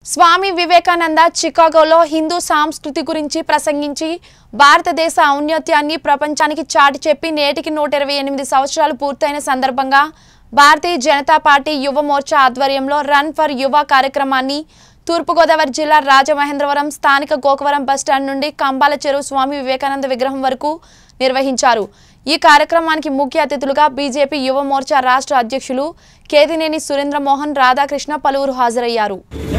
స్వామి వివేకానంద చికాగోలో హిందూ సంస్కృతి గురించి ప్రసంగించి భారతదేశ ఔన్నత్యాన్ని ప్రపంచానికి చాటి చెప్పి నేటికి నూట ఇరవై ఎనిమిది సంవత్సరాలు పూర్తయిన సందర్భంగా భారతీయ జనతా పార్టీ యువ మోర్చా ఆధ్వర్యంలో రన్ ఫర్ యువ కార్యక్రమాన్ని తూర్పుగోదావరి జిల్లా రాజమహేంద్రవరం స్థానిక గోకవరం బస్టాండ్ నుండి కంబాల చెరువు స్వామి వివేకానంద విగ్రహం వరకు నిర్వహించారు ఈ కార్యక్రమానికి ముఖ్య అతిథులుగా బీజేపీ యువ మోర్చా రాష్ట్ర అధ్యక్షులు కేతినేని సురేంద్ర మోహన్ రాధాకృష్ణ పలువురు హాజరయ్యారు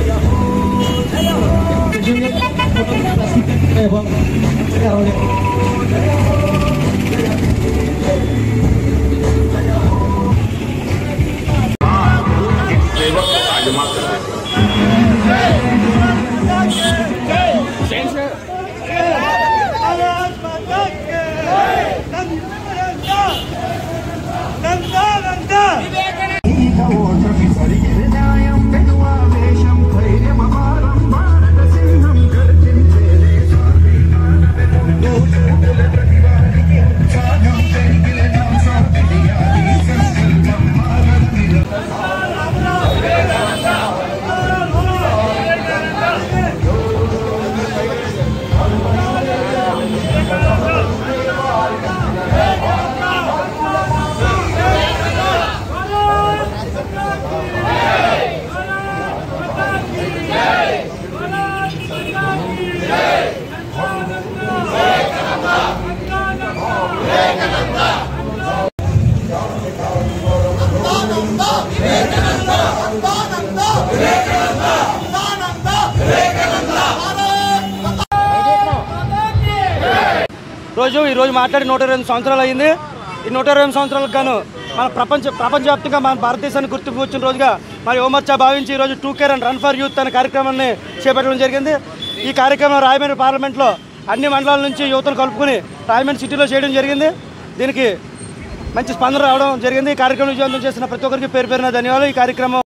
రోజు ఈ రోజు మాట్లాడి నూట ఇరవై ఎనిమిది సంవత్సరాలు అయింది ఈ నూట ఇరవై ఎనిమిది సంవత్సరాలకు గాను మన ప్రపంచ ప్రపంచవ్యాప్తంగా మన భారతదేశాన్ని గుర్తింపు వచ్చిన రోజుగా మరి ఓమర్చా భావించి ఈరోజు to care and run for youth అనే కార్యక్రమాన్ని చేపట్టడం జరిగింది ఈ కార్యక్రమం రాయమండ్రి పార్లమెంట్లో అన్ని మండలాల నుంచి యువతను కలుపుకొని రాయమండ్రి సిటీలో చేయడం జరిగింది దీనికి మంచి స్పందన రావడం జరిగింది ఈ కార్యక్రమం విజయవంతం చేసిన ప్రతి ఒక్కరికి పేరు పేరున ధన్యవాదాలు ఈ కార్యక్రమం